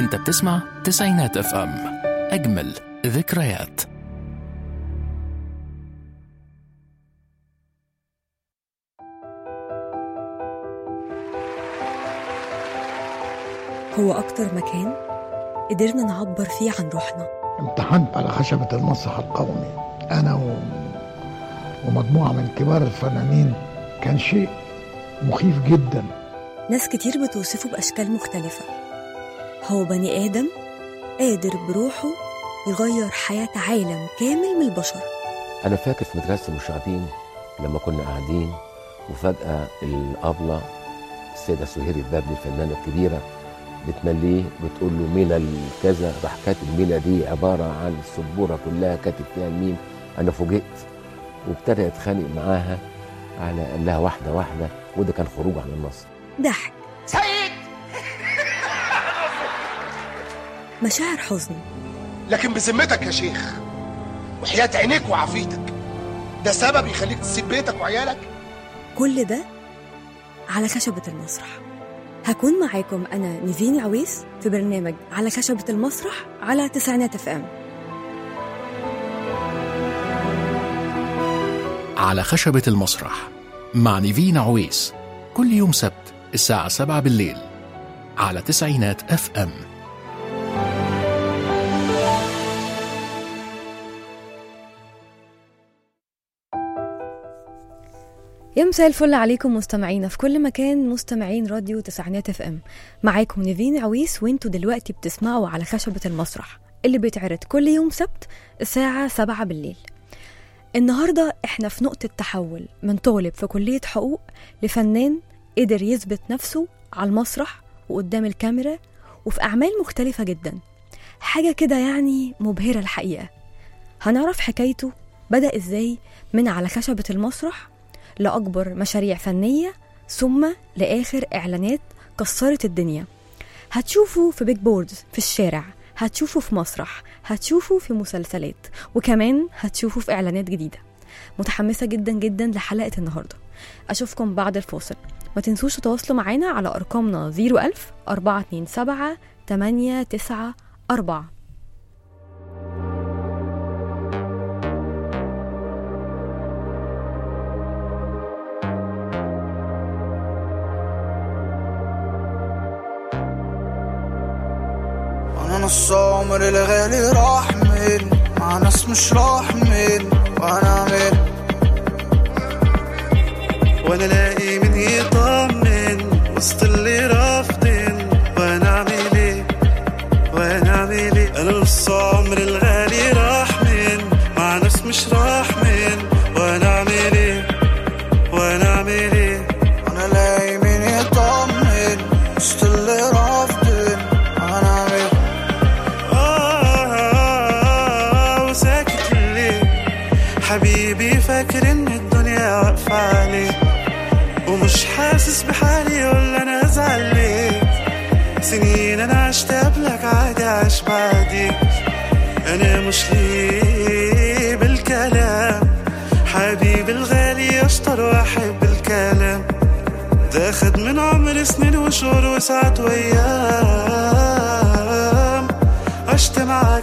انت بتسمع تسعينات اف ام اجمل ذكريات هو أكتر مكان قدرنا نعبر فيه عن روحنا امتحنت على خشبة المسرح القومي أنا و... ومجموعة من كبار الفنانين كان شيء مخيف جدا ناس كتير بتوصفه بأشكال مختلفة هو بني آدم قادر بروحه يغير حياة عالم كامل من البشر أنا فاكر في مدرسة المشاغبين لما كنا قاعدين وفجأة الأبلة السيدة سهير البابلي الفنانة الكبيرة بتمليه بتقول له مينا الكذا راح كاتب مينا دي عبارة عن السبورة كلها كاتب فيها الميم أنا فوجئت وابتدى يتخانق معاها على قال لها واحدة واحدة وده كان خروج عن النص ضحك سيد مشاعر حزن لكن بذمتك يا شيخ وحياة عينيك وعافيتك ده سبب يخليك تسيب بيتك وعيالك كل ده على خشبة المسرح هكون معاكم أنا نيفين عويس في برنامج على خشبة المسرح على تسعينات اف ام على خشبة المسرح مع نيفين عويس كل يوم سبت الساعة 7 بالليل على تسعينات اف ام يا مساء الفل عليكم مستمعينا في كل مكان مستمعين راديو تسعينات اف ام معاكم نيفين عويس وانتوا دلوقتي بتسمعوا على خشبة المسرح اللي بيتعرض كل يوم سبت الساعة 7 بالليل النهاردة احنا في نقطة تحول من طالب في كلية حقوق لفنان قدر يثبت نفسه على المسرح وقدام الكاميرا وفي أعمال مختلفة جدا حاجة كده يعني مبهرة الحقيقة هنعرف حكايته بدأ ازاي من على خشبة المسرح لأكبر مشاريع فنية ثم لآخر إعلانات كسرت الدنيا هتشوفوا في بيج بوردز في الشارع هتشوفوا في مسرح هتشوفوا في مسلسلات وكمان هتشوفوا في إعلانات جديدة متحمسة جدا جدا لحلقة النهاردة أشوفكم بعد الفاصل ما تنسوش تتواصلوا معانا على أرقامنا 01000 427 894 انا نص عمري الغالي راح من مع ناس مش راح من وانا من وانا الاقي من يطمن وسط اللي رافضين وانا اعمل ايه وانا اعمل ايه انا نص عمري الغالي راح من مع ناس مش راح من وانا اعمل ايه وانا اعمل ايه انا لاقي مين يطمن وسط اللي رافضين انا من آه وساكت ليه حبيبي فاكر ان الدنيا واقفة عليه ومش حاسس بحالي ولا انا ازعل ليه سنين انا عشت قبلك عادي عايش بعديك انا مش ليه بالكلام حبيبي الغالي اشطر واحد بالكلام ده خد من عمري سنين وشهور وساعات وايام عشت معاك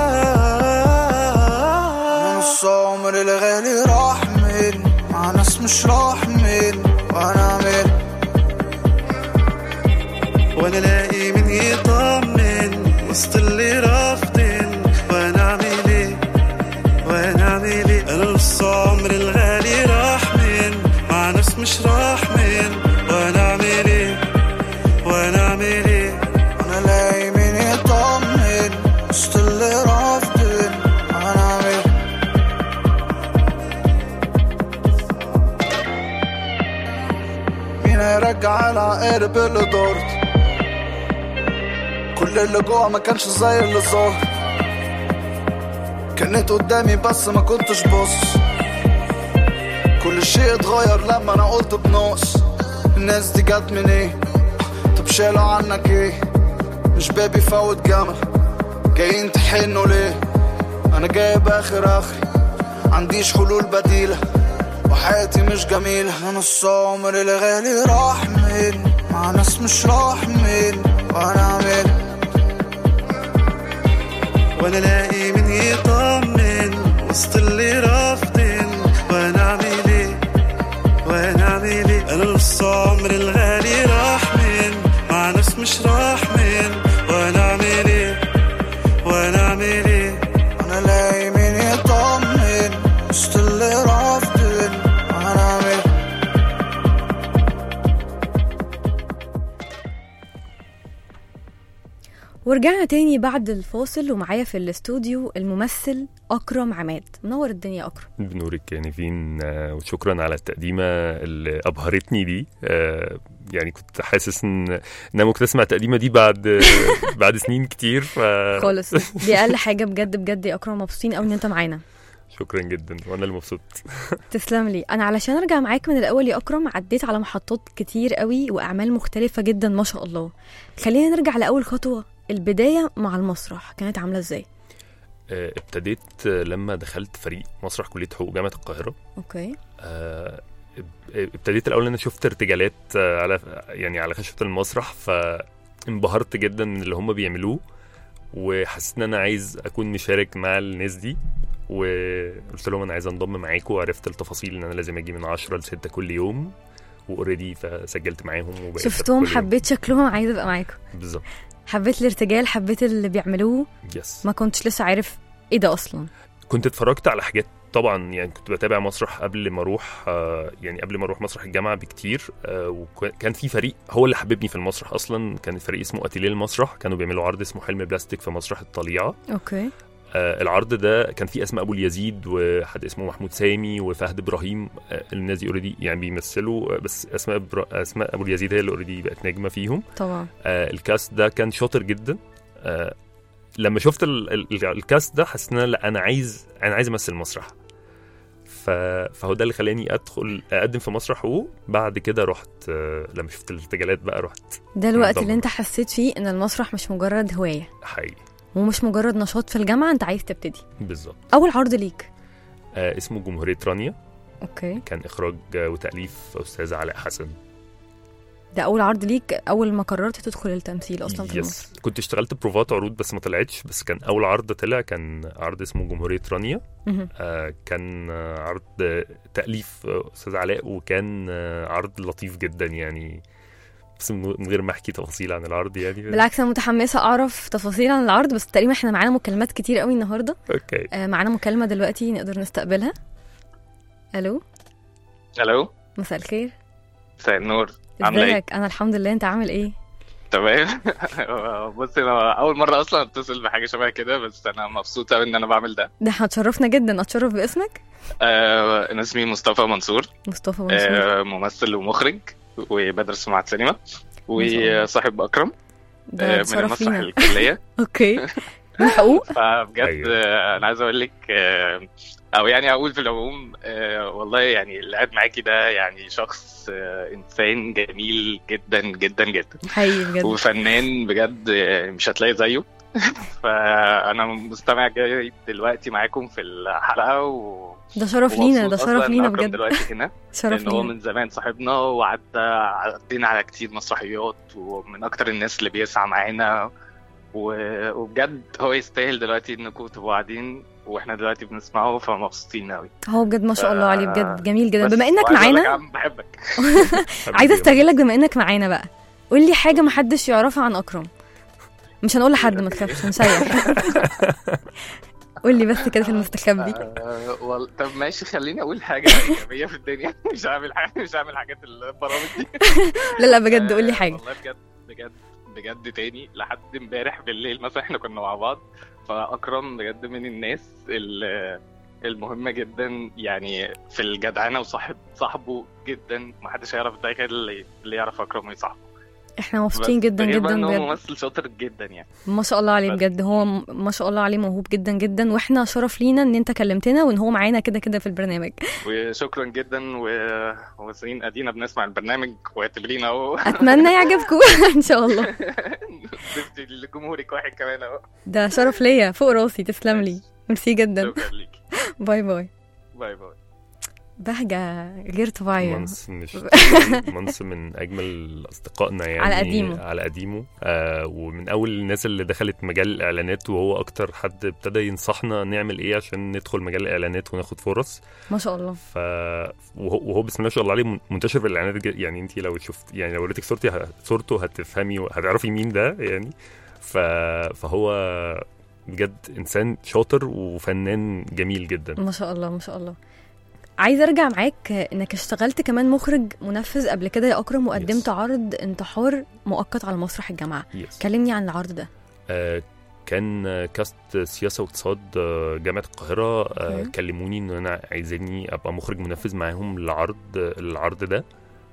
احلام نص عمري الغالي راح من مع ناس مش راح من وانا من وانا الاقي من يطمن وسط اللي رافضين وانا اعمل ايه وانا اعمل ايه انا نص عمري الغالي راح من مع ناس مش راح من وانا اعمل ايه وانا اعمل ايه انا لاقي مين يطمن وسط اللي رافضين انا من مين هيرجع العقارب اللي دارت كل اللي جوه ما كانش زي اللي ظاهر كانت قدامي بس ما كنتش بص كل شيء اتغير لما انا قلت بنقص الناس دي جت من ايه طب شالوا عنك ايه مش بابي فوت جمل جايين تحنوا ليه انا جايب اخر اخري عنديش حلول بديله وحياتي مش جميلة أنا نص عمري الغالي راح من مع ناس مش راح من وأنا من وانا الاقي من يطمن وسط اللي رافضين وانا اعمل ايه وانا اعمل ايه انا نص عمري الغالي راح من مع ناس مش راح من وانا اعمل ايه وانا اعمل ايه انا الاقي مين يطمن وسط اللي رافضين انا اعمل ورجعنا تاني بعد الفاصل ومعايا في الاستوديو الممثل أكرم عماد منور الدنيا أكرم بنورك يا نيفين آه، وشكرا على التقديمة اللي أبهرتني دي آه، يعني كنت حاسس ان ان انا ممكن اسمع التقديمة دي بعد بعد سنين كتير ف خالص دي أقل حاجة بجد بجد يا أكرم مبسوطين قوي إن أنت معانا شكرا جدا وانا اللي مبسوط تسلم لي انا علشان ارجع معاك من الاول يا اكرم عديت على محطات كتير قوي واعمال مختلفه جدا ما شاء الله خلينا نرجع لاول خطوه البدايه مع المسرح كانت عامله ازاي آه، ابتديت آه، لما دخلت فريق مسرح كلية حقوق جامعة القاهرة اوكي آه، اب- ابتديت الاول ان انا شفت ارتجالات آه، على يعني على خشبه المسرح فانبهرت جدا من اللي هم بيعملوه وحسيت ان انا عايز اكون مشارك مع الناس دي وقلت لهم انا عايز انضم معاكم وعرفت التفاصيل ان انا لازم اجي من 10 ل 6 كل يوم واوريدي فسجلت معاهم وبقيت شفتهم كل يوم. حبيت شكلهم عايزه ابقى معاكم بالظبط حبيت الارتجال حبيت اللي بيعملوه يس ما كنتش لسه عارف ايه ده اصلا كنت اتفرجت على حاجات طبعا يعني كنت بتابع مسرح قبل ما اروح آه، يعني قبل ما اروح مسرح الجامعه بكتير آه، وكان في فريق هو اللي حببني في المسرح اصلا كان فريق اسمه اتيليه المسرح كانوا بيعملوا عرض اسمه حلم بلاستيك في مسرح الطليعه اوكي آه، العرض ده كان فيه اسماء ابو اليزيد وحد اسمه محمود سامي وفهد ابراهيم آه، الناس دي اوريدي يعني بيمثلوا آه، بس اسماء برا... اسماء ابو اليزيد هي اللي اوريدي بقت نجمه فيهم طبعا آه، الكاست ده كان شاطر جدا آه، لما شفت ال- ال- الكاست ده حسيت ان أنا لا انا عايز انا عايز امثل مسرح ف... فهو ده اللي خلاني ادخل اقدم في مسرح حقوق بعد كده رحت آه، لما شفت الارتجالات بقى رحت ده الوقت طبعاً. اللي انت حسيت فيه ان المسرح مش مجرد هوايه حقيقي ومش مجرد نشاط في الجامعه انت عايز تبتدي بالظبط اول عرض ليك آه، اسمه جمهوريه رانيا اوكي كان اخراج آه، وتاليف استاذ علاء حسن ده اول عرض ليك اول ما قررت تدخل التمثيل اصلا في مصر يس كنت اشتغلت بروفات عروض بس ما طلعتش بس كان اول عرض طلع كان عرض اسمه جمهوريه رانيا مهم. آه، كان آه، عرض آه، تأليف آه، أستاذ علاء وكان آه، عرض لطيف جدا يعني بس من من غير ما أحكي تفاصيل عن العرض يعني بالعكس انا متحمسه اعرف تفاصيل عن العرض بس تقريبا احنا معانا مكالمات كتير قوي النهارده أوكي آه، معانا مكالمه دلوقتي نقدر نستقبلها الو الو مساء الخير مساء النور عامله ايه ازيك انا الحمد لله انت عامل ايه تمام بصي انا اول مره اصلا اتصل بحاجه شبه كده بس انا مبسوط قوي ان انا بعمل ده ده احنا اتشرفنا جدا اتشرف باسمك آه انا اسمي مصطفى منصور مصطفى منصور آه ممثل ومخرج وبدرس في معهد سينما ما شاء الله. وصاحب اكرم ده آه من اتشرف المسرح لينا الكليه اوكي من حقوق فبجد أيوة. آه، انا عايز اقول لك آه، او يعني اقول في العموم آه، والله يعني اللي قاعد معاكي ده يعني شخص آه، انسان جميل جدا جدا جدا حقيقي بجد وفنان بجد آه، مش هتلاقي زيه فانا مستمع جاي دلوقتي معاكم في الحلقه و ده شرف لينا ده ومبسوط شرف أصلاً إن لينا أكرم بجد دلوقتي هنا شرف لان هو لينا من زمان صاحبنا وعدى عدينا على كتير مسرحيات ومن اكتر الناس اللي بيسعى معانا و- وبجد هو يستاهل دلوقتي انكم تبقوا قاعدين واحنا دلوقتي بنسمعه فمبسوطين قوي هو بجد ما شاء الله عليه بجد جميل جدا بس بما انك وعايز أقول لك يا معانا عم بحبك عايزه استغلك بما انك معانا بقى قول لي حاجه محدش يعرفها عن اكرم مش هنقول لحد ما تخافش هنسيح قول لي بس كده في المستخبي آه، وال... طب ماشي خليني اقول حاجه ايجابيه في الدنيا مش هعمل حاجه مش هعمل حاجات البرامج دي لا لا بجد قول لي آه، حاجه والله بجد بجد بجد تاني لحد امبارح بالليل مثلا احنا كنا مع بعض فاكرم بجد من الناس ال- المهمه جدا يعني في الجدعنه وصاحب صاحبه جدا محدش هيعرف ده غير اللي اللي يعرف اكرم ويصاحبه احنا مبسوطين جدا غير بقى جدا ان هو بجد ممثل شاطر جدا يعني ما شاء الله عليه بس. بجد هو م- ما شاء الله عليه موهوب جدا جدا واحنا شرف لينا ان انت كلمتنا وان هو معانا كده كده في البرنامج وشكرا جدا و... وسنين ادينا بنسمع البرنامج واعتبرينا اهو اتمنى يعجبكم ان شاء الله ضفتي لجمهورك واحد كمان اهو ده شرف ليا فوق راسي تسلم لي ميرسي جدا شكرا ليك باي باي باي باي بهجه غير طبيعيه منص مش منص من اجمل اصدقائنا يعني على قديمه. على قديمه آه ومن اول الناس اللي دخلت مجال الاعلانات وهو اكتر حد ابتدى ينصحنا نعمل ايه عشان ندخل مجال الاعلانات وناخد فرص ما شاء الله ف وهو وهو بسم الله ما شاء الله عليه منتشر في الاعلانات جد- يعني انت لو شفت يعني لو وريتك صورتي ه- صورته هتفهمي وهتعرفي مين ده يعني ف... فهو بجد انسان شاطر وفنان جميل جدا ما شاء الله ما شاء الله عايزه ارجع معاك انك اشتغلت كمان مخرج منفذ قبل كده يا اكرم وقدمت Yes. عرض انتحار مؤقت على مسرح الجامعه يس كلمني عن العرض ده آه، كان آه، كاست سياسه واقتصاد آه، جامعه القاهره آه، أوكي. كلموني ان انا عايزيني ابقى مخرج منفذ معاهم لعرض العرض ده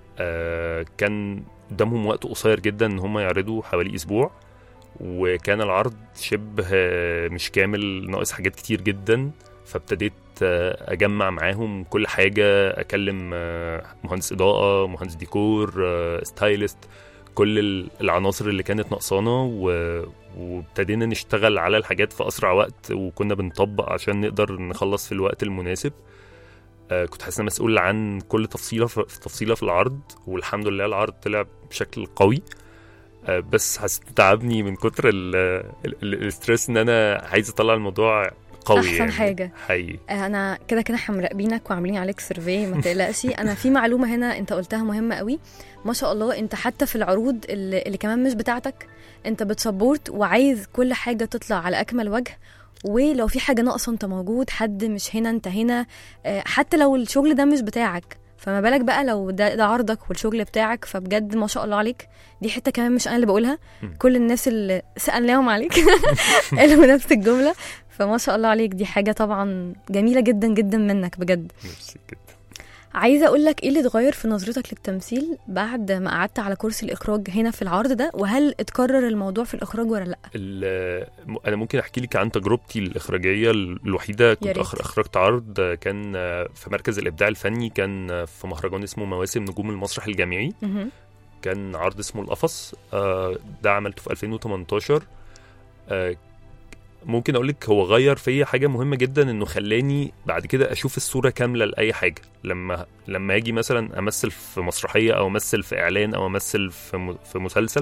آه، كان قدامهم وقت قصير جدا ان هم يعرضوا حوالي اسبوع وكان العرض شبه آه، مش كامل ناقص حاجات كتير جدا فابتديت آه، اجمع معاهم كل حاجه اكلم آه، مهندس اضاءه مهندس ديكور آه، ستايلست كل ال- العناصر اللي كانت ناقصانا و- وابتدينا نشتغل على الحاجات في اسرع وقت وكنا بنطبق عشان نقدر نخلص في الوقت المناسب آه، كنت حاسس إن أنا مسؤول عن كل تفصيله في في تفصيله في العرض والحمد لله العرض طلع بشكل قوي آه، بس حسيت تعبني من كتر ال- ال- ال- الستريس ان انا عايز اطلع الموضوع قوي أحسن يعني حاجة. حقيقي انا كده كده احنا مراقبينك وعاملين عليك سيرفي ما تقلقش انا في معلومه هنا انت قلتها مهمه قوي ما شاء الله انت حتى في العروض اللي, اللي كمان مش بتاعتك انت بتسبورت وعايز كل حاجه تطلع على اكمل وجه ولو في حاجه ناقصه انت موجود حد مش هنا انت هنا آه، حتى لو الشغل ده مش بتاعك فما بالك بقى لو ده, ده عرضك والشغل بتاعك فبجد ما شاء الله عليك دي حته كمان مش انا اللي بقولها مم. كل الناس اللي سالناهم عليك قالوا نفس الجمله فما شاء الله عليك دي حاجه طبعا جميله جدا جدا منك بجد ميرسي جدا عايزه اقول لك ايه اللي اتغير في نظرتك للتمثيل بعد ما قعدت على كرسي الاخراج هنا في العرض ده وهل اتكرر الموضوع في الاخراج ولا لا ال- م- انا ممكن احكي لك عن تجربتي الاخراجيه الوحيده كنت ريت. أخر اخرجت عرض آه، كان آه، في مركز الابداع الفني كان آه، في مهرجان اسمه مواسم نجوم المسرح الجامعي مهم. كان عرض اسمه القفص آه، ده عملته في 2018 آه، ممكن اقول لك هو غير فيا حاجه مهمه جدا انه خلاني بعد كده اشوف الصوره كامله لاي حاجه لما لما اجي مثلا امثل في مسرحيه او امثل في اعلان او امثل في م- في مسلسل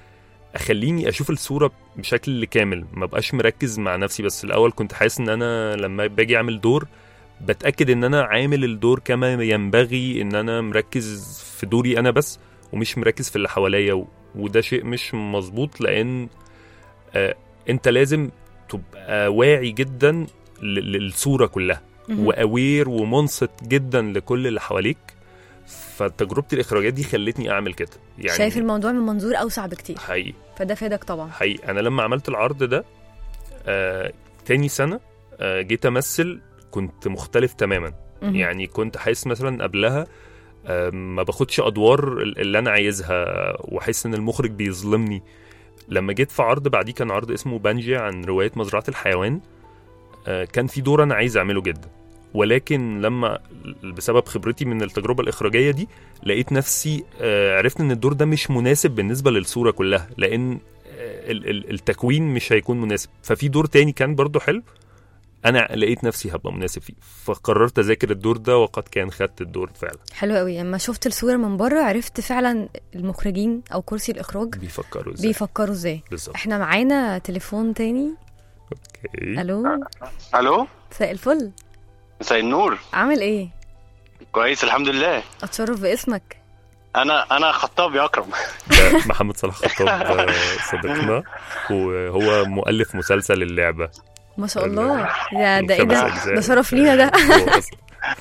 اخليني اشوف الصوره بشكل كامل ما بقاش مركز مع نفسي بس الاول كنت حاسس ان انا لما باجي اعمل دور بتاكد ان انا عامل الدور كما ينبغي ان انا مركز في دوري انا بس ومش مركز في اللي حواليا و- وده شيء مش مظبوط لان آه انت لازم تبقى واعي جدا ل- للصوره كلها مهم. واوير ومنصت جدا لكل اللي حواليك فتجربتي الاخراجيه دي خلتني اعمل كده يعني شايف الموضوع من منظور اوسع بكتير حقيقي فده فادك طبعا حقيقي انا لما عملت العرض ده آه تاني سنه آه جيت امثل كنت مختلف تماما مهم. يعني كنت حاسس مثلا قبلها آه ما باخدش ادوار ال- اللي انا عايزها واحس ان المخرج بيظلمني لما جيت في عرض بعديه كان عرض اسمه بانجي عن روايه مزرعه الحيوان آه كان في دور انا عايز اعمله جدا ولكن لما بسبب خبرتي من التجربه الاخراجيه دي لقيت نفسي آه، عرفت ان الدور ده مش مناسب بالنسبه للصوره كلها لان آه، ال- ال- التكوين مش هيكون مناسب ففي دور تاني كان برضو حلو انا لقيت نفسي هبقى مناسب فيه فقررت اذاكر الدور ده وقد كان خدت الدور فعلا حلو قوي لما شفت الصوره من بره عرفت فعلا المخرجين او كرسي الاخراج بيفكروا ازاي بيفكروا ازاي بالظبط احنا معانا تليفون تاني اوكي الو الو مساء الفل مساء النور عامل ايه كويس الحمد لله اتشرف باسمك انا انا خطاب يا اكرم ده محمد صلاح خطاب آه، صديقنا وهو مؤلف مسلسل اللعبه ما شاء ال- الله ده ده ايه خمس ده أجزاء. ده شرف لينا ده هو أصلاً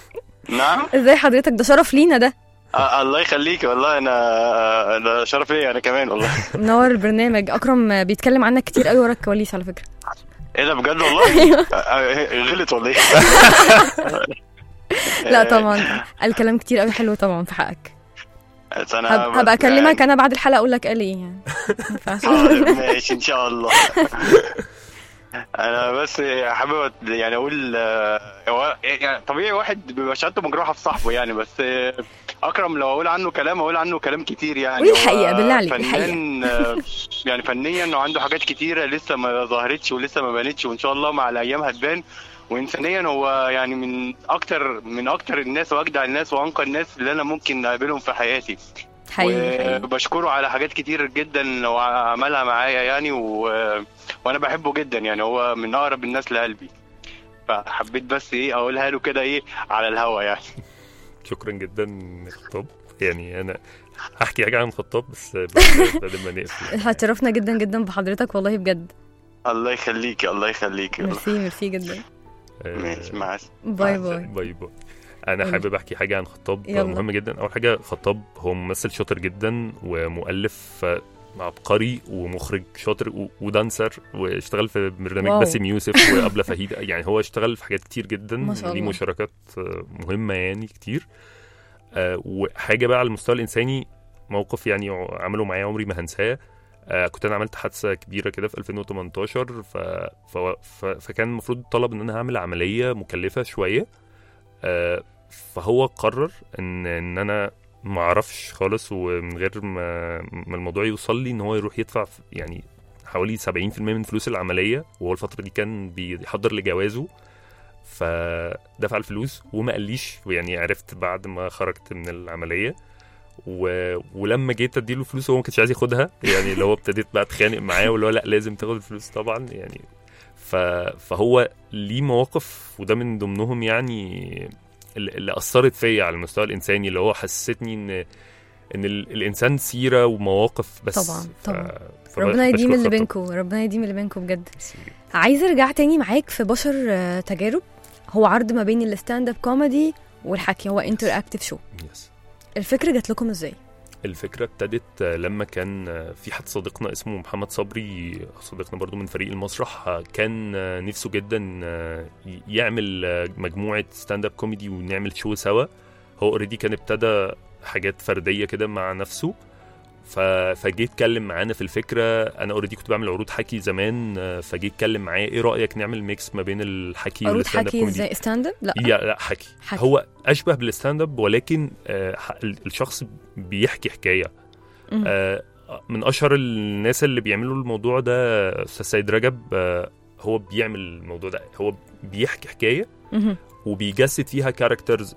نعم ازاي حضرتك ده شرف لينا ده آه الله يخليك والله انا ده شرف ليا انا كمان والله منور البرنامج اكرم بيتكلم عنك كتير قوي ورا الكواليس على فكره ايه ده بجد والله آه، آه، غلط ولا ايه لا طبعا قال كلام كتير قوي حلو طبعا في حقك بس انا هب- هبقى اكلمك انا بعد الحلقه اقول لك قال ايه يعني ما ينفعش. آه، ماشي ان شاء الله انا بس حابب أت- يعني اقول آه، هو يعني طبيعي واحد بيبقى شهادته مجروحه في صاحبه يعني بس آه، اكرم لو اقول عنه كلام اقول عنه كلام كتير يعني قولي هو الحقيقة، بالله عليك، فنان آه، يعني فنيا وعنده حاجات كتيره لسه ما ظهرتش ولسه ما بانتش وان شاء الله مع الايام هتبان وانسانيا هو يعني من اكتر من اكتر الناس واجدع الناس وانقى الناس اللي انا ممكن اقابلهم في حياتي حقيقي حقيقي. وبشكره على حاجات كتير جدا هو عملها معايا يعني و... وانا بحبه جدا يعني هو من اقرب الناس لقلبي فحبيت بس ايه اقولها له كده ايه على الهوا يعني شكرا جدا خطاب يعني انا هحكي حاجه عن خطاب بس بعد بعد ما نقفل احنا اتشرفنا جدا جدا بحضرتك والله بجد الله يخليكي الله يخليكي ميرسي ميرسي جدا آه، ماشي مع باي باي باي باي انا قولي. حابب احكي حاجه عن خطاب يلا. مهم جدا اول حاجه خطاب هو ممثل شاطر جدا ومؤلف آه، عبقري ومخرج شاطر و- ودانسر واشتغل في برنامج واو. باسم يوسف وابله فهيده يعني هو اشتغل في حاجات كتير جدا ما شاء ليه الله. مشاركات آه، مهمه يعني كتير آه، وحاجه بقى على المستوى الانساني موقف يعني عمله معايا عمري ما هنساه آه، كنت انا عملت حادثه كبيره كده في 2018 ف... ف... ف... فكان المفروض طلب ان انا هعمل عمليه مكلفه شويه آه، فهو قرر ان ان انا ما اعرفش خالص ومن غير ما, ما الموضوع يوصل لي ان هو يروح يدفع ف- يعني حوالي 70% من فلوس العمليه وهو الفتره دي كان بيحضر لجوازه فدفع الفلوس وما قاليش يعني عرفت بعد ما خرجت من العمليه و... ولما جيت اديله الفلوس هو ما كانش عايز ياخدها يعني اللي هو ابتديت بقى اتخانق معاه واللي هو لا لازم تاخد الفلوس طبعا يعني ف... فهو ليه مواقف وده من ضمنهم يعني اللي اللي اثرت فيا على المستوى الانساني اللي هو حسستني ان ان ال... الانسان سيره ومواقف بس طبعا، ف... طبعا. فب- ربنا يديم بشكر اللي خطاب. بينكم ربنا يديم اللي بينكم بجد عايزه ارجع تاني معاك في بشر آه، تجارب هو عرض ما بين الستاند اب كوميدي والحكي هو انتر اكتف شو يس. الفكره جات لكم ازاي الفكرة ابتدت آه، لما كان آه، في حد صديقنا اسمه محمد صبري صديقنا برضو من فريق المسرح آه، كان آه، نفسه جدا آه، ي- يعمل آه، مجموعة ستاند اب كوميدي ونعمل شو سوا هو اوريدي كان ابتدى حاجات فردية كده مع نفسه ف... فجيت اتكلم معانا في الفكره انا اوريدي كنت بعمل عروض حكي زمان آه، فجيت اتكلم معاه ايه رايك نعمل ميكس ما بين الحكي عروض والستاند اب حكي كوميدي ازاي ستاند اب لا يا لا حكي. حكي. هو اشبه بالستاند اب ولكن آه، ح- الشخص بيحكي حكايه مم. آه، من اشهر الناس اللي بيعملوا الموضوع ده استاذ سيد رجب آه، هو بيعمل الموضوع ده هو بيحكي حكايه مهم. وبيجسد فيها كاركترز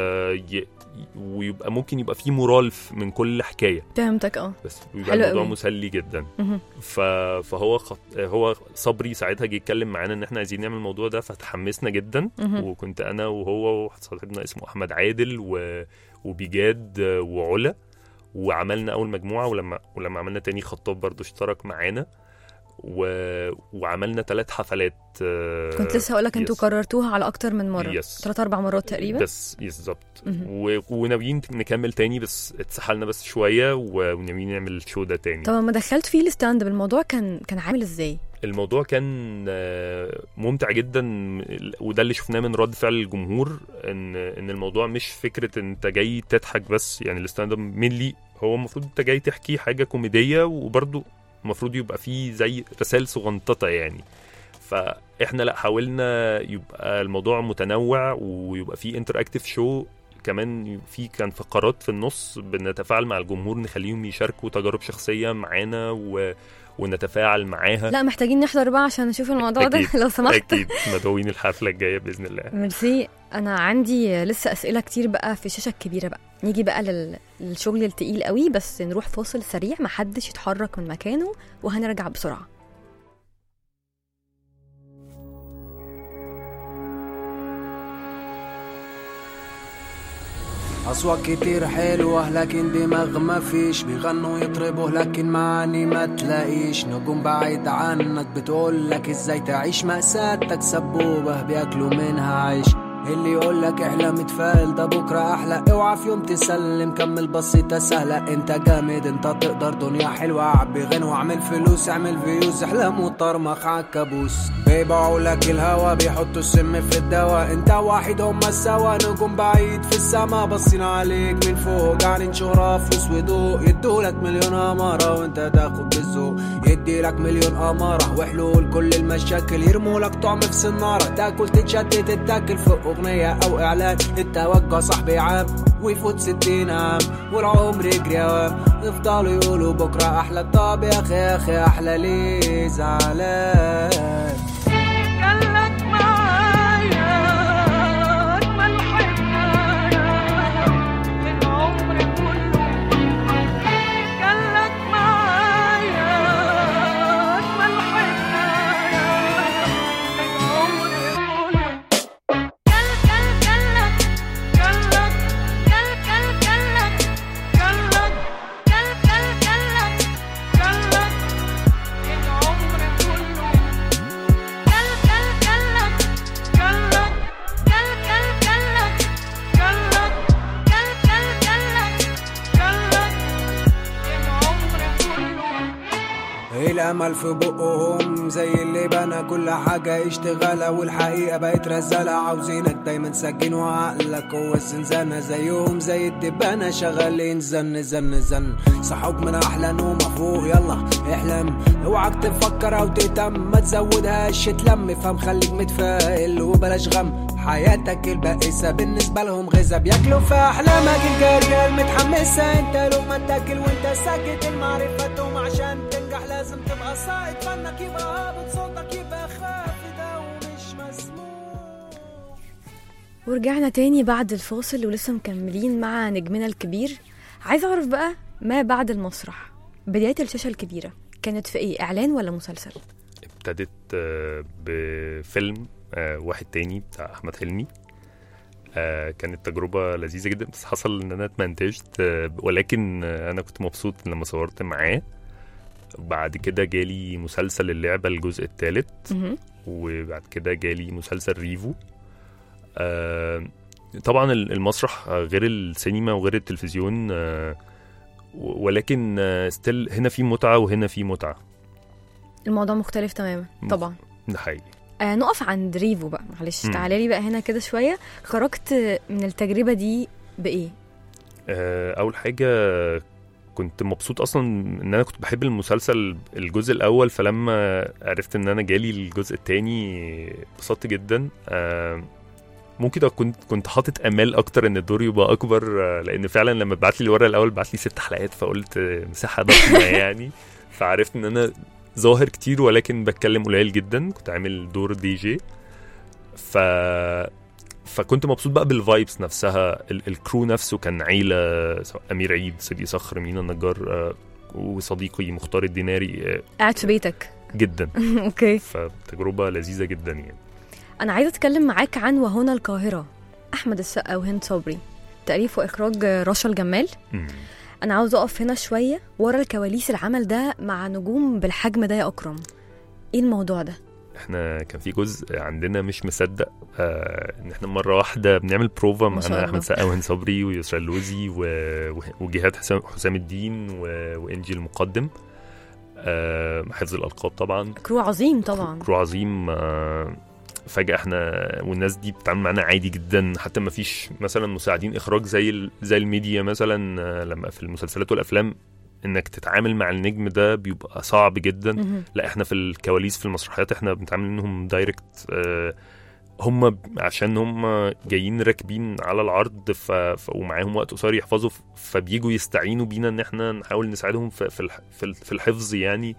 ويبقى ممكن يبقى فيه مورال ف- من كل حكايه فهمتك اه بس بيبقى حلو الموضوع قوي. مسلي جدا مهم. ف... فهو خط... هو صبري ساعتها جه يتكلم معانا ان احنا عايزين نعمل الموضوع ده فتحمسنا جدا مهم. وكنت انا وهو وواحد صاحبنا اسمه احمد عادل و... وبجاد وعلا وعملنا اول مجموعه ولما ولما عملنا تاني خطاب برضو اشترك معانا و... وعملنا ثلاث حفلات آه، كنت لسه هقول لك انتوا يس. كررتوها على اكتر من مره يس. ثلاث اربع مرات تقريبا بس يس بالظبط مهم. و... وناويين نكمل تاني بس اتسحلنا بس شويه و- وناويين نعمل الشو ده تاني طب لما دخلت فيه الستاند اب الموضوع كان كان عامل ازاي الموضوع كان آه، ممتع جدا وده اللي شفناه من رد فعل الجمهور ان ان الموضوع مش فكره ان انت جاي تضحك بس يعني الستاند اب مينلي هو المفروض انت جاي تحكي حاجه كوميديه وبرده المفروض يبقى فيه زي رسائل صغنططه يعني فاحنا لا حاولنا يبقى الموضوع متنوع ويبقى فيه انتر اكتيف شو كمان في كان فقرات في النص بنتفاعل مع الجمهور نخليهم يشاركوا تجارب شخصيه معانا و... ونتفاعل معاها لا محتاجين نحضر بقى عشان نشوف الموضوع ده أكيد. لو سمحت اكيد مدعوين الحفله الجايه باذن الله ميرسي انا عندي لسه اسئله كتير بقى في الشاشه الكبيره بقى نيجي بقى لل... للشغل التقيل قوي بس نروح فاصل سريع محدش يتحرك من مكانه وهنرجع بسرعه أصوات كتير حلوة لكن دماغ ما فيش بيغنوا يطربوا لكن معاني ما تلاقيش نجوم بعيد عنك بتقولك ازاي تعيش مأساتك سبوبة بياكلوا منها عيش اللي يقولك احلم اتفائل ده بكرة أحلى اوعى في يوم تسلم كمل بسيطة سهلة انت جامد انت تقدر دنيا حلوة عبي غنوة اعمل فلوس اعمل فيوز احلام وطرمخ عالكابوس بيبيعوا لك الهوا بيحطوا السم في الدواء انت واحد هما سوا نجوم بعيد في السما باصين عليك من فوق قاعدين شهرة فلوس وضوء يدولك مليون أمارة وانت تاخد بالذوق يديلك مليون أمارة وحلول كل المشاكل يرمولك طعم في سنارة تاكل تتشتت تتاكل في أغنية أو إعلان التوجع صاحبي عام ويفوت ستين عام والعمر يجري أوام يفضلوا يقولوا بكرة أحلى طب يا أخي يا أخي أحلى ليه زعلان قالك معايا الامل في بقهم زي اللي بنى كل حاجة اشتغالة والحقيقة بقت رزالة عاوزينك دايما سجين وعقلك هو الزنزانة زيهم زي الدبانة شغالين زن زن زن صحوك من احلى نومة فوق يلا احلم اوعك تفكر او تهتم ما تزودهاش تلم فهم خليك متفائل وبلاش غم حياتك البائسة بالنسبة لهم غذا بياكلوا في أحلامك الجارية المتحمسة انت لو ما تاكل وانت ساكت المعرفة توم عشان تنجح لازم تبقى صائد فنك يبقى هابط صوتك يبقى خافت أو مش مسموع ورجعنا تاني بعد الفاصل ولسه مكملين مع نجمنا الكبير عايزة أعرف بقى ما بعد المسرح بداية الشاشة الكبيرة كانت في إيه إعلان ولا مسلسل؟ ابتدت آه، بفيلم آه، واحد تاني بتاع احمد حلمي آه، كانت تجربة لذيذة جدا بس حصل ان انا اتمنتجت آه، ولكن آه، انا كنت مبسوط لما صورت معاه بعد كده جالي مسلسل اللعبة الجزء الثالث مهم. وبعد كده جالي مسلسل ريفو آه، طبعا ال- المسرح آه، غير السينما وغير التلفزيون آه، و- ولكن ستيل هنا في متعة وهنا في متعة الموضوع مختلف تماما طبعا ده حقيقي آه نقف عند ريفو بقى معلش مم. تعالى لي بقى هنا كده شوية خرجت من التجربة دي بإيه؟ آه، اول حاجه كنت مبسوط اصلا ان انا كنت بحب المسلسل الجزء الاول فلما عرفت ان انا جالي الجزء التاني اتبسطت جدا آه، ممكن أكون- كنت كنت حاطط امال اكتر ان الدور يبقى اكبر آه، لان فعلا لما بعت لي الورق الاول بعت لي ست حلقات فقلت آه، مساحه ضخمه يعني فعرفت ان انا ظاهر كتير ولكن بتكلم قليل جدا كنت عامل دور دي جي ف فكنت مبسوط بقى بالفايبس نفسها ال- الكرو نفسه كان عيله سواء امير عيد سيدي صخر مينا النجار آه، وصديقي مختار الديناري آه، قاعد في بيتك جدا أوكي فتجربه لذيذه جدا يعني أنا عايزة أتكلم معاك عن وهنا القاهرة أحمد السقا وهند صبري تأليف وإخراج رشا الجمال مم. أنا عاوزة أقف هنا شوية ورا الكواليس العمل ده مع نجوم بالحجم ده يا أكرم إيه الموضوع ده؟ احنا كان في جزء عندنا مش مصدق آه ان احنا مره واحده بنعمل بروفا ما شاء معانا الله. احمد سقا وهند صبري ويسرا اللوزي و... و- وجهاد حسام حسام الدين و... وانجي المقدم آه حفظ الالقاب طبعا كرو عظيم طبعا كرو عظيم آه، فجأة احنا والناس دي بتتعامل معانا عادي جدا حتى ما فيش مثلا مساعدين اخراج زي ال- زي الميديا مثلا آه، لما في المسلسلات والافلام انك تتعامل مع النجم ده بيبقى صعب جدا مهم. لا احنا في الكواليس في المسرحيات احنا بنتعامل منهم دايركت آه، هم ب- عشان هم جايين راكبين على العرض ف... ف... ومعاهم وقت قصير يحفظوا ف... فبيجوا يستعينوا بينا ان احنا نحاول نساعدهم في في الح... في ال- في الحفظ يعني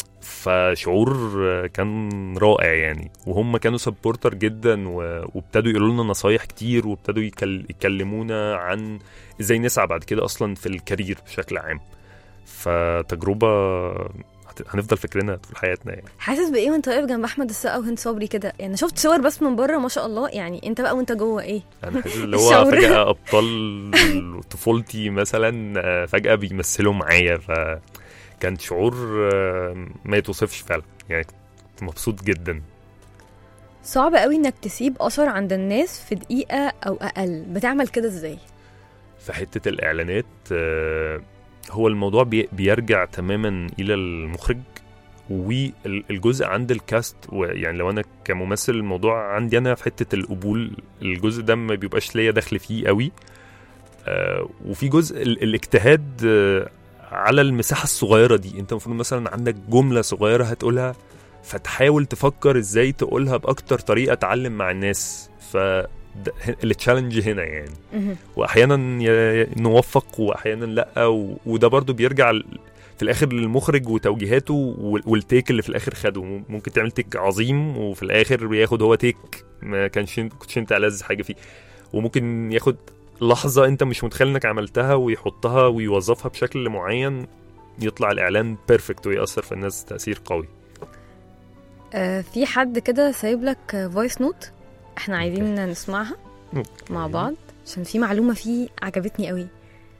فشعور آه، كان رائع يعني وهم كانوا سبورتر جدا و... وابتدوا يقولوا لنا نصايح كتير وابتدوا يكل... يكلمونا عن ازاي نسعى بعد كده اصلا في الكارير بشكل عام فتجربه هت- هنفضل فاكرينها طول حياتنا يعني حاسس بايه وانت واقف جنب احمد السقا وهند صبري كده يعني شفت صور بس من بره ما شاء الله يعني انت بقى وانت جوه ايه انا حاسس اللي هو الشعور. فجاه ابطال طفولتي مثلا آه، فجاه بيمثلوا معايا فكان شعور آه، ما يتوصفش فعلا يعني كنت مبسوط جدا صعب قوي انك تسيب اثر عند الناس في دقيقه او اقل بتعمل كده ازاي في حته الاعلانات آه، هو الموضوع بي- بيرجع تماما الى المخرج والجزء عند الكاست ويعني لو انا كممثل الموضوع عندي انا في حته القبول الجزء ده ما بيبقاش ليا دخل فيه قوي آه، وفي جزء ال- الاجتهاد آه، على المساحه الصغيره دي انت المفروض مثلا عندك جمله صغيره هتقولها فتحاول تفكر ازاي تقولها باكتر طريقه تعلم مع الناس ف التشالنج هنا يعني مهم. واحيانا ي- نوفق واحيانا لا و... وده برضو بيرجع ل- في الاخر للمخرج وتوجيهاته وال- والتيك اللي في الاخر خده مم- ممكن تعمل تيك عظيم وفي الاخر بياخد هو تيك ما كانش كنتش انت ألذ حاجه فيه وممكن ياخد لحظه انت مش متخيل انك عملتها ويحطها ويوظفها بشكل معين يطلع الاعلان بيرفكت ويأثر في الناس تأثير قوي آه في حد كده سايب لك فويس نوت احنا عايزين نسمعها مع بعض عشان في معلومه فيه عجبتني قوي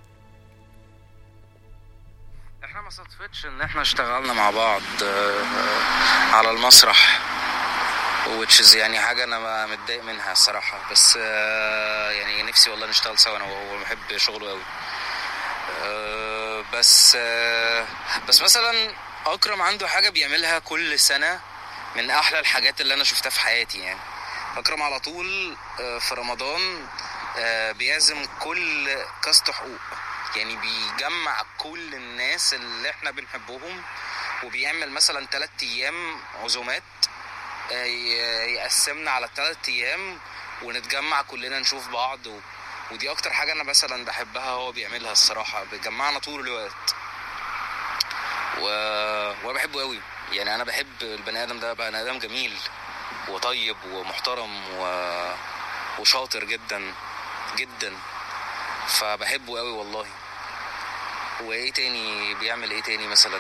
احنا ما صدفتش ان احنا اشتغلنا مع بعض آه، على المسرح which is يعني حاجة أنا ما متضايق منها الصراحة بس آه، يعني نفسي والله نشتغل سوا أنا وهو بحب شغله أوي آه، بس آه، بس مثلا اكرم عنده حاجه بيعملها كل سنه من احلى الحاجات اللي انا شفتها في حياتي يعني اكرم على طول آه، في رمضان آه، بيعزم كل كاست حقوق يعني بيجمع كل الناس اللي احنا بنحبهم وبيعمل مثلا تلات ايام عزومات آه، ي- يقسمنا على التلات ايام ونتجمع كلنا نشوف بعض و... ودي اكتر حاجه انا مثلا بحبها هو بيعملها الصراحه بيجمعنا طول الوقت و... وانا بحبه قوي يعني انا بحب البني ادم ده بني ادم جميل وطيب ومحترم و... وشاطر جدا جدا فبحبه قوي والله وايه تاني بيعمل ايه تاني مثلا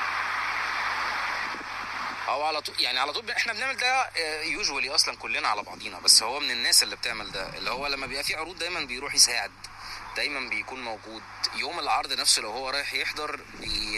او على طول يعني على طول احنا بنعمل ده يوجوالي اصلا كلنا على بعضينا بس هو من الناس اللي بتعمل ده اللي هو لما بيبقى في عروض دايما بيروح يساعد دايما بيكون موجود يوم العرض نفسه لو هو رايح يحضر بي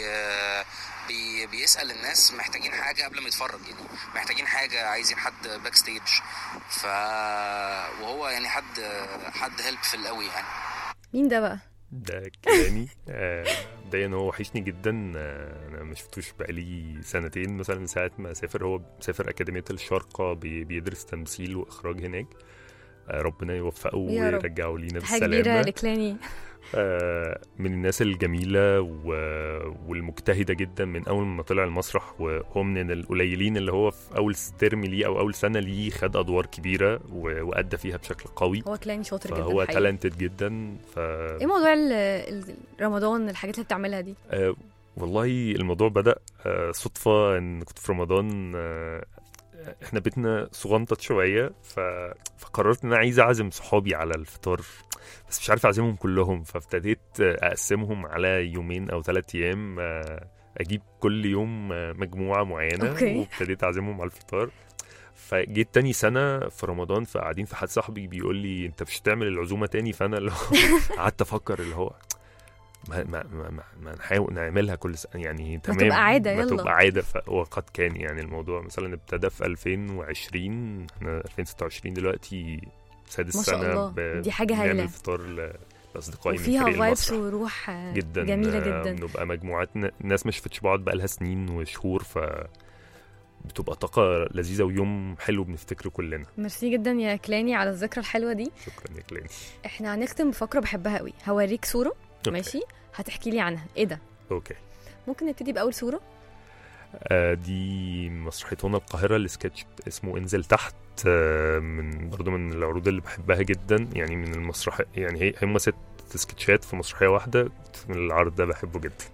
بي بيسال الناس محتاجين حاجه قبل ما يتفرج يعني محتاجين حاجه عايزين حد باك ستيج ف وهو يعني حد حد هيلبفل قوي يعني مين ده بقى ده كلامي آه، مبدئيا هو وحشني جدا آه، انا ما شفتوش بقالي سنتين مثلا من ساعه ما سافر هو سافر اكاديميه الشارقه بي- بيدرس تمثيل واخراج هناك آه، ربنا يوفقه يا رب. ويرجعه لينا حاجه كبيره بالسلامه لكلاني آه، من الناس الجميلة و- والمجتهدة جدا من أول ما طلع المسرح وهو من القليلين اللي هو في أول ترم ليه أو أول سنة ليه خد أدوار كبيرة و- وأدى فيها بشكل قوي هو كلاني شاطر جدا فهو حقيقي. تالنتد جدا ف ايه موضوع ال- ال- رمضان الحاجات اللي بتعملها دي آه، والله الموضوع بدأ آه، صدفة إن كنت في رمضان آه، احنا بيتنا صغنطت شوية ف... فقررت ان انا عايز اعزم صحابي على الفطار بس مش عارف اعزمهم كلهم فابتديت اقسمهم على يومين او ثلاث ايام آه، اجيب كل يوم آه، مجموعة معينة أوكي. وابتديت اعزمهم على الفطار فجيت تاني سنة في رمضان فقاعدين في حد صاحبي بيقول لي انت مش هتعمل العزومة تاني فانا اللي هو قعدت افكر اللي هو ما ما ما, ما, ما نحاول نعملها كل سنة يعني تمام تبقى عادة، ما يلا. تبقى عادة ف- وقد كان يعني الموضوع مثلا ابتدى في 2020 احنا 2026 دلوقتي سادس ما شاء سنة الله. ب- دي حاجة هايلة. بنعمل فطار ل- لأصدقائي من وفيها فريق فايبس المسرح وروح آه، جدا جميله آه، جدا بنبقى مجموعات ن- ناس ما شفتش بعض بقالها سنين وشهور ف بتبقى طاقة لذيذة ويوم حلو بنفتكره كلنا ميرسي جدا يا كلاني على الذكرى الحلوه دي شكرا يا كلاني احنا هنختم بفقره بحبها قوي هوريك صوره أوكي. ماشي هتحكي لي عنها ايه ده اوكي ممكن نبتدي باول صوره آه، دي مسرحية هنا القاهرة السكتش اسمه انزل تحت آه، من برضو من العروض اللي بحبها جدا يعني من المسرح يعني هي هم ست سكتشات في مسرحية واحدة من العرض ده بحبه جدا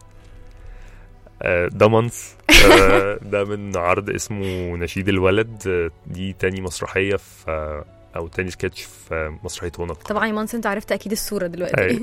آه، ده منص آه، ده من عرض اسمه نشيد الولد آه، دي تاني مسرحية في آه، أو تاني سكتش في مسرحية هنا القاهرة طبعا يا مانس انت عرفت اكيد الصوره دلوقتي أي.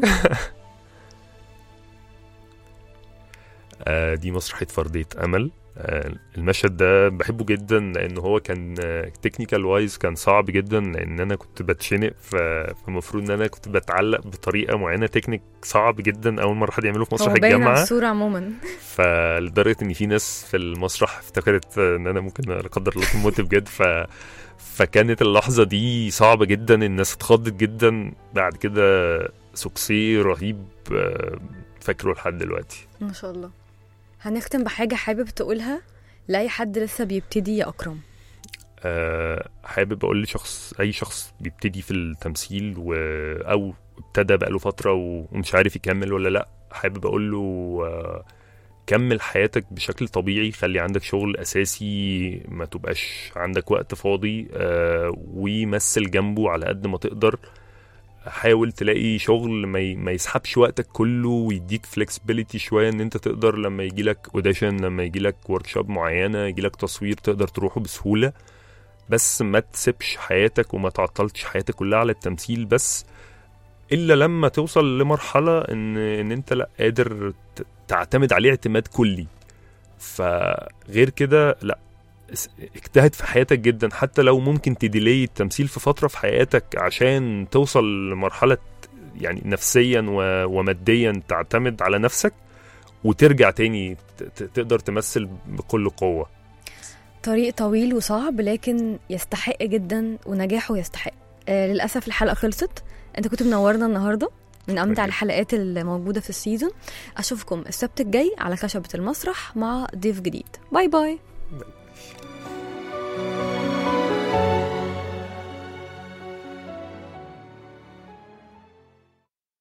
آه، دي مسرحية فردية أمل آه، المشهد ده بحبه جدا لأن هو كان تكنيكال وايز كان صعب جدا لأن أنا كنت بتشنق ف- فالمفروض إن أنا كنت بتعلق بطريقة معينة تكنيك صعب جدا أول مرة حد يعمله في مسرح هو باين على الجامعة الصوره عموما فلدرجة إن في ناس في المسرح افتكرت إن أنا ممكن لا قدر الله أكون موت بجد ف فكانت اللحظة دي صعبة جدا الناس اتخضت جدا بعد كده سوكسي رهيب آه، فاكره لحد دلوقتي ما شاء الله هنختم بحاجه حابب تقولها لاي حد لسه بيبتدي يا اكرم آه، حابب اقول لشخص اي شخص بيبتدي في التمثيل و... او ابتدى بقاله فتره و... ومش عارف يكمل ولا لا حابب اقول له آه، كمل حياتك بشكل طبيعي خلي عندك شغل اساسي ما تبقاش عندك وقت فاضي آه، ومثل جنبه على قد ما تقدر حاول تلاقي شغل ما, ي... ما يسحبش وقتك كله ويديك فلكسبيليتي شويه ان انت تقدر لما يجي لك اوديشن لما يجي لك ورك شوب معينه يجي لك تصوير تقدر تروحه بسهوله بس ما تسيبش حياتك وما تعطلتش حياتك كلها على التمثيل بس الا لما توصل لمرحله ان ان انت لا قادر ت- تعتمد عليه اعتماد كلي فغير كده لا اس- اجتهد في حياتك جدا حتى لو ممكن تديلي التمثيل في فتره في حياتك عشان توصل لمرحله يعني نفسيا و- وماديا تعتمد على نفسك وترجع تاني ت- ت- تقدر تمثل بكل قوه طريق طويل وصعب لكن يستحق جدا ونجاحه يستحق آه للاسف الحلقه خلصت انت كنت منورنا النهارده من امتع الحلقات الموجوده في السيزون اشوفكم السبت الجاي على خشبه المسرح مع ضيف جديد باي باي